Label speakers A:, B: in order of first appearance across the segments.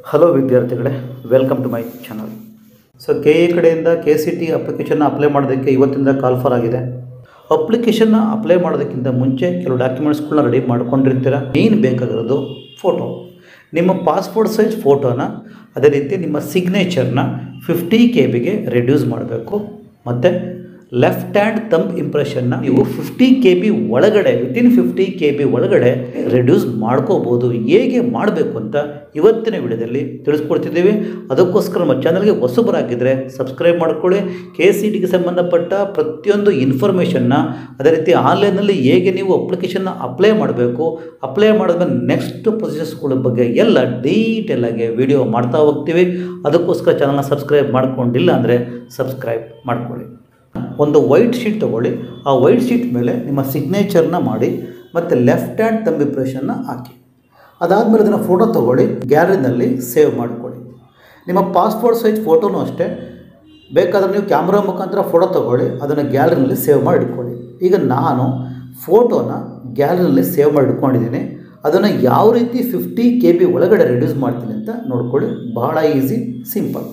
A: hello ವಿದ್ಯಾರ್ಥಿಗಳೇ welcome to my channel so K A ಕಡೆಯಿಂದ K C T ಅಪ್ಲಿಕೇಶನ್ನ apply ಮಾಡೋದಕ್ಕೆ ಇವತ್ತಿಂದ ಕಾಲ್ ಫಾರ್ ಆಗಿದೆ ಅಪ್ಲಿಕೇಶನ್ನ ಅಪ್ಲೈ ಮಾಡೋದಕ್ಕಿಂತ ಮುಂಚೆ ಕೆಲವು ಡಾಕ್ಯುಮೆಂಟ್ಸ್ಗಳನ್ನ ರೆಡಿ ಮಾಡ್ಕೊಂಡಿರ್ತೀರ ಏನು ಬೇಕಾಗಿರೋದು ಫೋಟೋ ನಿಮ್ಮ ಪಾಸ್ಪೋರ್ಟ್ ಸೈಜ್ ಫೋಟೋನ ಅದೇ ರೀತಿ ನಿಮ್ಮ ಸಿಗ್ನೇಚರ್ನ ಫಿಫ್ಟಿ ಕೆ ಬಿಗೆ ರೆಡ್ಯೂಸ್ ಮಾಡಬೇಕು ಮತ್ತು ಲೆಫ್ಟ್ ಹ್ಯಾಂಡ್ ತಂಪ್ ಇಂಪ್ರೆಷನ್ನ ನೀವು ಫಿಫ್ಟಿ ಕೆ ಬಿ ಒಳಗಡೆ ವಿತಿನ್ ಫಿಫ್ಟಿ ಕೆ ಬಿ ಒಳಗಡೆ ರೆಡ್ಯೂಸ್ ಮಾಡ್ಕೋಬೋದು ಹೇಗೆ ಮಾಡಬೇಕು ಅಂತ ಇವತ್ತಿನ ವಿಡಿಯೋದಲ್ಲಿ ತಿಳಿಸ್ಕೊಡ್ತಿದ್ದೀವಿ ಅದಕ್ಕೋಸ್ಕರ ನಮ್ಮ ಚಾನಲ್ಗೆ ಹೊಸಬರಾಗಿದ್ದರೆ ಸಬ್ಸ್ಕ್ರೈಬ್ ಮಾಡ್ಕೊಳ್ಳಿ ಕೆ ಸಿ ಟಿಗೆ ಸಂಬಂಧಪಟ್ಟ ಪ್ರತಿಯೊಂದು ಇನ್ಫಾರ್ಮೇಷನ್ನ ಅದೇ ರೀತಿ ಆನ್ಲೈನಲ್ಲಿ ಹೇಗೆ ನೀವು ಅಪ್ಲಿಕೇಶನ್ನ ಅಪ್ಲೈ ಮಾಡಬೇಕು ಅಪ್ಲೈ ಮಾಡಿದ್ಮೇಲೆ ನೆಕ್ಸ್ಟ್ ಪ್ರೊಸೆಸಸ್ಗಳ ಬಗ್ಗೆ ಎಲ್ಲ ಡೀಟೇಲಾಗಿ ವಿಡಿಯೋ ಮಾಡ್ತಾ ಹೋಗ್ತೀವಿ ಅದಕ್ಕೋಸ್ಕರ ಚಾನಲ್ನ ಸಬ್ಸ್ಕ್ರೈಬ್ ಮಾಡ್ಕೊಂಡಿಲ್ಲ ಅಂದರೆ ಸಬ್ಸ್ಕ್ರೈಬ್ ಮಾಡ್ಕೊಳ್ಳಿ ಒಂದು ವೈಟ್ ಶೀಟ್ ತೊಗೊಳ್ಳಿ ಆ ವೈಟ್ ಶೀಟ್ ಮೇಲೆ ನಿಮ್ಮ ಸಿಗ್ನೇಚರ್ನ ಮಾಡಿ ಮತ್ತು ಲೆಫ್ಟ್ ಹ್ಯಾಂಡ್ ತಂಬ್ ಇಂಪ್ರೆಷನ್ನ ಹಾಕಿ ಅದಾದಮೇಲೆ ಅದನ್ನು ಫೋಟೋ ತೊಗೊಳ್ಳಿ ಗ್ಯಾಲರಿನಲ್ಲಿ ಸೇವ್ ಮಾಡಿಕೊಳ್ಳಿ ನಿಮ್ಮ ಪಾಸ್ಪೋರ್ಟ್ ಸೈಜ್ ಫೋಟೋನೂ ಅಷ್ಟೇ ಬೇಕಾದರೆ ನೀವು ಕ್ಯಾಮ್ರಾ ಮುಖಾಂತರ ಫೋಟೋ ತೊಗೊಳ್ಳಿ ಅದನ್ನು ಗ್ಯಾಲರಿನಲ್ಲಿ ಸೇವ್ ಮಾಡಿ ಇಟ್ಕೊಳ್ಳಿ ಈಗ ನಾನು ಫೋಟೋನ ಗ್ಯಾಲರಿನಲ್ಲಿ ಸೇವ್ ಮಾಡಿ ಇಟ್ಕೊಂಡಿದ್ದೀನಿ ಅದನ್ನು ಯಾವ ರೀತಿ ಫಿಫ್ಟಿ ಕೆ ಬಿ ಒಳಗಡೆ ರೆಡ್ಯೂಸ್ ಮಾಡ್ತೀನಿ ಅಂತ ನೋಡ್ಕೊಳ್ಳಿ ಬಹಳ ಈಸಿ ಸಿಂಪಲ್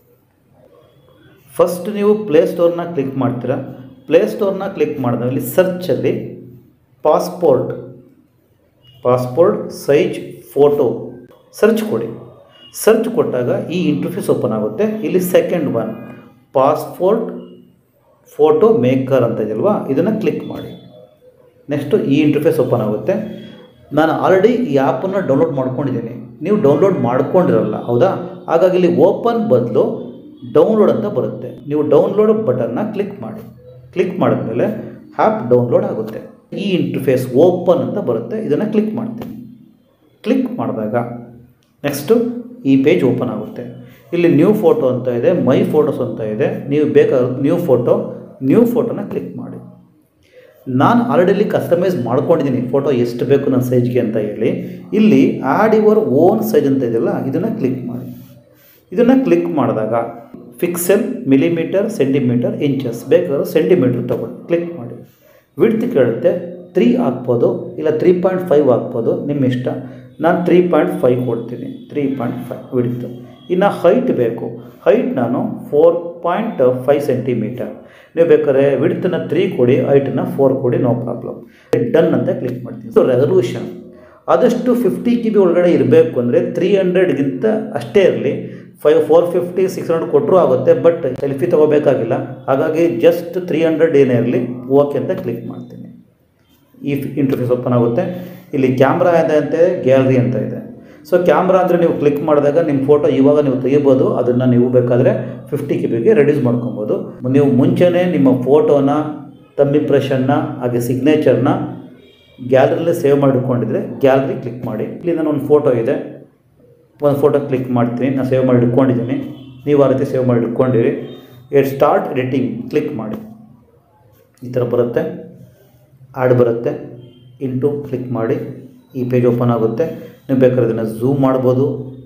A: ಫಸ್ಟ್ ನೀವು ಪ್ಲೇಸ್ಟೋರ್ನ ಕ್ಲಿಕ್ ಮಾಡ್ತೀರಾ ಪ್ಲೇಸ್ಟೋರ್ನ ಕ್ಲಿಕ್ ಮಾಡಿದಾಗ ಇಲ್ಲಿ ಸರ್ಚಲ್ಲಿ passport passport size photo search ಕೊಡಿ ಸರ್ಚ್ ಕೊಟ್ಟಾಗ ಈ ಇಂಟರ್ಫೇಸ್ ಓಪನ್ ಆಗುತ್ತೆ ಇಲ್ಲಿ second one passport photo maker ಅಂತ ಇದೆಯಲ್ವಾ ಇದನ್ನು ಕ್ಲಿಕ್ ಮಾಡಿ ನೆಕ್ಸ್ಟು ಈ ಇಂಟರ್ಫೇಸ್ ಓಪನ್ ಆಗುತ್ತೆ ನಾನು ಆಲ್ರೆಡಿ ಈ ಆ್ಯಪನ್ನು ಡೌನ್ಲೋಡ್ ಮಾಡ್ಕೊಂಡಿದ್ದೀನಿ ನೀವು ಡೌನ್ಲೋಡ್ ಮಾಡ್ಕೊಂಡಿರಲ್ಲ ಹೌದಾ ಹಾಗಾಗಿ ಇಲ್ಲಿ ಓಪನ್ ಬದಲು ಡೌನ್ಲೋಡ್ ಅಂತ ಬರುತ್ತೆ ನೀವು ಡೌನ್ಲೋಡ್ ಬಟನ್ನ ಕ್ಲಿಕ್ ಮಾಡಿ ಕ್ಲಿಕ್ ಮಾಡಿದ್ಮೇಲೆ ಆ್ಯಪ್ ಡೌನ್ಲೋಡ್ ಆಗುತ್ತೆ ಈ ಇಂಟರ್ಫೇಸ್ ಓಪನ್ ಅಂತ ಬರುತ್ತೆ ಇದನ್ನು ಕ್ಲಿಕ್ ಮಾಡ್ತೀನಿ ಕ್ಲಿಕ್ ಮಾಡಿದಾಗ ನೆಕ್ಸ್ಟು ಈ ಪೇಜ್ ಓಪನ್ ಆಗುತ್ತೆ ಇಲ್ಲಿ ನ್ಯೂ ಫೋಟೋ ಅಂತ ಇದೆ ಮೈ ಫೋಟೋಸ್ ಅಂತ ಇದೆ ನೀವು ಬೇಕಾದ ನ್ಯೂ ಫೋಟೋ ನ್ಯೂ ಫೋಟೋನ ಕ್ಲಿಕ್ ಮಾಡಿ ನಾನು ಆಲ್ರೆಡಿ ಕಸ್ಟಮೈಸ್ ಮಾಡ್ಕೊಂಡಿದ್ದೀನಿ ಫೋಟೋ ಎಷ್ಟು ಬೇಕು ನನ್ನ ಸೈಜ್ಗೆ ಅಂತ ಹೇಳಿ ಇಲ್ಲಿ ಆ್ಯಡ್ ಯುವರ್ ಓನ್ ಸೈಜ್ ಅಂತ ಇದೆಯಲ್ಲ ಇದನ್ನು ಕ್ಲಿಕ್ ಮಾಡಿ ಇದನ್ನು ಕ್ಲಿಕ್ ಮಾಡಿದಾಗ ಫಿಕ್ಸೆಲ್ ಮಿಲಿಮೀಟರ್ ಸೆಂಟಿಮೀಟರ್ ಇಂಚಸ್ ಬೇಕಾದ್ರೆ ಸೆಂಟಿಮೀಟರ್ ತೊಗೊಳ್ಳಿ ಕ್ಲಿಕ್ ಮಾಡಿ ವಿಡ್ತ್ ಕೇಳುತ್ತೆ ತ್ರೀ ಹಾಕ್ಬೋದು ಇಲ್ಲ ತ್ರೀ ಪಾಯಿಂಟ್ ಫೈವ್ ಹಾಕ್ಬೋದು ನಿಮ್ಮ ಇಷ್ಟ ನಾನು ತ್ರೀ ಪಾಯಿಂಟ್ ಫೈವ್ ಕೊಡ್ತೀನಿ ತ್ರೀ ಪಾಯಿಂಟ್ ಫೈವ್ ವಿಡ್ತು ಇನ್ನು ಹೈಟ್ ಬೇಕು ಹೈಟ್ ನಾನು ಫೋರ್ ಪಾಯಿಂಟ್ ಫೈವ್ ಸೆಂಟಿಮೀಟರ್ ನೀವು ಬೇಕಾದ್ರೆ ವಿಡ್ತನ್ನ ತ್ರೀ ಕೊಡಿ ಹೈಟನ್ನ ಫೋರ್ ಕೊಡಿ ನೋ ಪ್ರಾಬ್ಲಮ್ ಡನ್ ಅಂತ ಕ್ಲಿಕ್ ಮಾಡ್ತೀನಿ ಸೊ ರೆಸಲ್ಯೂಷನ್ ಆದಷ್ಟು ಫಿಫ್ಟಿ ಕೆ ಬಿ ಒಳಗಡೆ ಇರಬೇಕು ಅಂದರೆ ತ್ರೀ ಹಂಡ್ರೆಡ್ಗಿಂತ ಅಷ್ಟೇ ಇರಲಿ five four fifty six hundred ಕೊಟ್ಟರೂ ಆಗುತ್ತೆ ಬಟ್ ಸೆಲ್ಫಿ ತೊಗೋಬೇಕಾಗಿಲ್ಲ ಹಾಗಾಗಿ ಜಸ್ಟ್ ತ್ರೀ ಹಂಡ್ರೆಡ್ ಏನೇ ಇರಲಿ ಓಕೆ ಅಂತ ಕ್ಲಿಕ್ ಮಾಡ್ತೀನಿ ಈ ಇಂಟರ್ಫೇಸ್ ಓಪನ್ ಆಗುತ್ತೆ ಇಲ್ಲಿ ಕ್ಯಾಮ್ರಾ ಇದೆ ಅಂತ ಗ್ಯಾಲರಿ ಅಂತ ಇದೆ ಸೊ ಕ್ಯಾಮ್ರಾ ಅಂದರೆ ನೀವು ಕ್ಲಿಕ್ ಮಾಡಿದಾಗ ನಿಮ್ಮ ಫೋಟೋ ಇವಾಗ ನೀವು ತೆಗಿಬೋದು ಅದನ್ನು ನೀವು ಬೇಕಾದರೆ ಫಿಫ್ಟಿ ಕೆ ಬಿಗೆ ರೆಡ್ಯೂಸ್ ಮಾಡ್ಕೊಬೋದು ನೀವು ಮುಂಚೆನೇ ನಿಮ್ಮ ಫೋಟೋನ ತಮ್ಮ ಇಂಪ್ರೆಷನ್ನ ಹಾಗೆ ಸಿಗ್ನೇಚರ್ನ ಗ್ಯಾಲರಿಲೇ ಸೇವ್ ಮಾಡಿಕೊಂಡಿದ್ರೆ ಗ್ಯಾಲರಿ ಕ್ಲಿಕ್ ಮಾಡಿ ಇಲ್ಲಿ ನಾನು ಒಂದು ಫೋಟೋ ಇದೆ ಒಂದು ಫೋಟೋ ಕ್ಲಿಕ್ ಮಾಡ್ತೀನಿ ನಾನು ಸೇವ್ ಮಾಡಿ ಇಟ್ಕೊಂಡಿದ್ದೀನಿ ನೀವು ಆ ರೀತಿ ಸೇವ್ ಮಾಡಿ ಇಟ್ಕೊಂಡಿರಿ ಎಟ್ ಸ್ಟಾರ್ಟ್ ಎಡಿಟಿಂಗ್ ಕ್ಲಿಕ್ ಮಾಡಿ ಈ ಥರ ಬರುತ್ತೆ ಆ್ಯಡ್ ಬರುತ್ತೆ ಇಂಟು ಕ್ಲಿಕ್ ಮಾಡಿ ಈ ಪೇಜ್ ಓಪನ್ ಆಗುತ್ತೆ ನೀವು ಬೇಕಾದ್ರೆ ಇದನ್ನು ಝೂಮ್ ಮಾಡ್ಬೋದು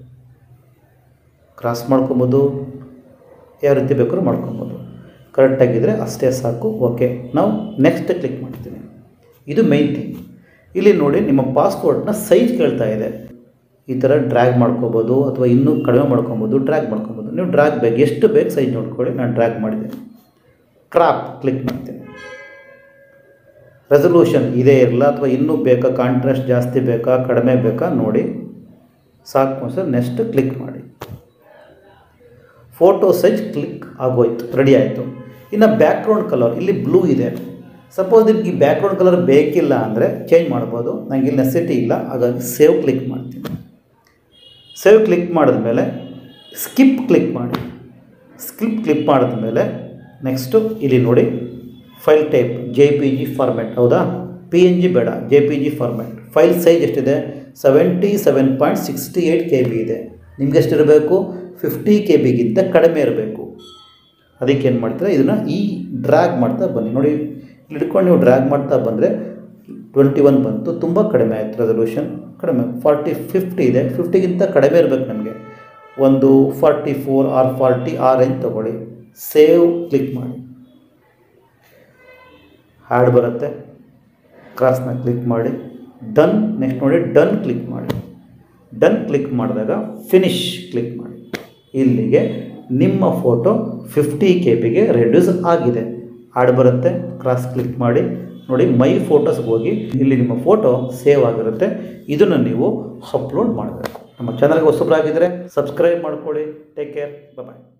A: ಕ್ರಾಸ್ ಮಾಡ್ಕೊಬೋದು ಯಾವ ರೀತಿ ಬೇಕಾದ್ರೂ ಮಾಡ್ಕೊಬೋದು ಕರೆಕ್ಟಾಗಿದ್ದರೆ ಅಷ್ಟೇ ಸಾಕು ಓಕೆ ನಾವು ನೆಕ್ಸ್ಟ್ ಕ್ಲಿಕ್ ಮಾಡ್ತೀನಿ ಇದು ಮೈನ್ ಥಿಂಗ್ ಇಲ್ಲಿ ನೋಡಿ ನಿಮ್ಮ ಪಾಸ್ಪೋರ್ಟ್ನ ಸೈಜ್ ಕೇಳ್ತಾ ಇದೆ ಈ ಥರ ಡ್ರ್ಯಾಗ್ ಮಾಡ್ಕೋಬೋದು ಅಥವಾ ಇನ್ನೂ ಕಡಿಮೆ ಮಾಡ್ಕೊಬೋದು ಡ್ರ್ಯಾಗ್ ಮಾಡ್ಕೊಬೋದು ನೀವು ಡ್ರ್ಯಾಗ್ ಬೇಕು ಎಷ್ಟು ಬೇಕು ಸೈಜ್ ನೋಡ್ಕೊಳ್ಳಿ ನಾನು ಡ್ರ್ಯಾಗ್ ಮಾಡಿದ್ದೀನಿ ಕ್ರಾಪ್ ಕ್ಲಿಕ್ ಮಾಡ್ತೀನಿ ರೆಸಲ್ಯೂಷನ್ ಇದೇ ಇರಲ್ಲ ಅಥವಾ ಇನ್ನೂ ಬೇಕಾ ಕಾಂಟ್ರಾಸ್ಟ್ ಜಾಸ್ತಿ ಬೇಕಾ ಕಡಿಮೆ ಬೇಕಾ ನೋಡಿ ಸಾಕು ಸರ್ ನೆಕ್ಸ್ಟ್ ಕ್ಲಿಕ್ ಮಾಡಿ ಫೋಟೋ ಸೈಜ್ ಕ್ಲಿಕ್ ಆಗೋಯ್ತು ರೆಡಿ ಆಯಿತು ಇನ್ನು ಬ್ಯಾಕ್ಗ್ರೌಂಡ್ ಕಲರ್ ಇಲ್ಲಿ ಬ್ಲೂ ಇದೆ ಸಪೋಸ್ ನಿಮ್ಗೆ ಈ ಬ್ಯಾಕ್ಗ್ರೌಂಡ್ ಕಲರ್ ಬೇಕಿಲ್ಲ ಅಂದರೆ ಚೇಂಜ್ ಮಾಡ್ಬೋದು ನನಗೆ ಇಲ್ಲಿ ನೆಸಿಟಿ ಇಲ್ಲ ಹಾಗಾಗಿ ಸೇವ್ ಕ್ಲಿಕ್ ಮಾಡ್ತೀನಿ ಸೇವ್ ಕ್ಲಿಕ್ ಮಾಡಿದ್ಮೇಲೆ ಸ್ಕಿಪ್ ಕ್ಲಿಕ್ ಮಾಡಿ ಸ್ಕಿಪ್ ಕ್ಲಿಕ್ ಮಾಡಿದ್ಮೇಲೆ ನೆಕ್ಸ್ಟು ಇಲ್ಲಿ ನೋಡಿ file type J P G format ಹೌದಾ ಪಿ ಎನ್ ಜಿ ಬೇಡ J P G format file size ಎಷ್ಟಿದೆ seventy seven point sixty eight K B ಇದೆ ನಿಮ್ಗೆ ಎಷ್ಟಿರಬೇಕು ಫಿಫ್ಟಿ ಕೆ ಬಿಗಿಂತ ಕಡಿಮೆ ಇರಬೇಕು ಅದಕ್ಕೆ ಏನು ಮಾಡ್ತೀರಾ ಇದನ್ನು ಈ ಡ್ರ್ಯಾಗ್ ಮಾಡ್ತಾ ಬನ್ನಿ ನೋಡಿ ಇಲ್ಲಿ ಹಿಡ್ಕೊಂಡು ನೀವು ಡ್ರ್ಯಾಗ್ ಮಾಡ್ತಾ ಬಂದರೆ ಟ್ವೆಂಟಿ ಒನ್ ಬಂತು ತುಂಬ ಕಡಿಮೆ ಆಯಿತು ರೆಸಲ್ಯೂಷನ್ ಕಡಿಮೆ ಫಾರ್ಟಿ ಫಿಫ್ಟಿ ಇದೆ ಫಿಫ್ಟಿಗಿಂತ ಕಡಿಮೆ ಇರಬೇಕು ನಮಗೆ ಒಂದು ಫಾರ್ಟಿ ಫೋರ್ ಆರ್ ಫಾರ್ಟಿ ಆ ರೇಂಜ್ ತೊಗೊಳ್ಳಿ ಸೇವ್ ಕ್ಲಿಕ್ ಮಾಡಿ ಹ್ಯಾಡ್ ಬರುತ್ತೆ ಕ್ರಾಸ್ನ ಕ್ಲಿಕ್ ಮಾಡಿ ಡನ್ ನೆಕ್ಸ್ಟ್ ನೋಡಿ ಡನ್ ಕ್ಲಿಕ್ ಮಾಡಿ ಡನ್ ಕ್ಲಿಕ್ ಮಾಡಿದಾಗ ಫಿನಿಶ್ ಕ್ಲಿಕ್ ಮಾಡಿ ಇಲ್ಲಿಗೆ ನಿಮ್ಮ ಫೋಟೋ ಫಿಫ್ಟಿ ಕೆ ಬಿಗೆ ರೆಡ್ಯೂಸ್ ಆಗಿದೆ ಆಡ್ ಬರುತ್ತೆ ಕ್ರಾಸ್ ಕ್ಲಿಕ್ ಮಾಡಿ ನೋಡಿ ಮೈ ಫೋಟೋಸ್ಗೆ ಹೋಗಿ ಇಲ್ಲಿ ನಿಮ್ಮ ಫೋಟೋ ಸೇವ್ ಆಗಿರುತ್ತೆ ಇದನ್ನು ನೀವು ಅಪ್ಲೋಡ್ ಮಾಡಬೇಕು ನಮ್ಮ ಚಾನಲ್ಗೆ ಹೊಸಬರಾಗಿದ್ದರೆ ಸಬ್ಸ್ಕ್ರೈಬ್ ಮಾಡ್ಕೊಳ್ಳಿ ಟೇಕ್ ಕೇರ್ ಬಾಯ್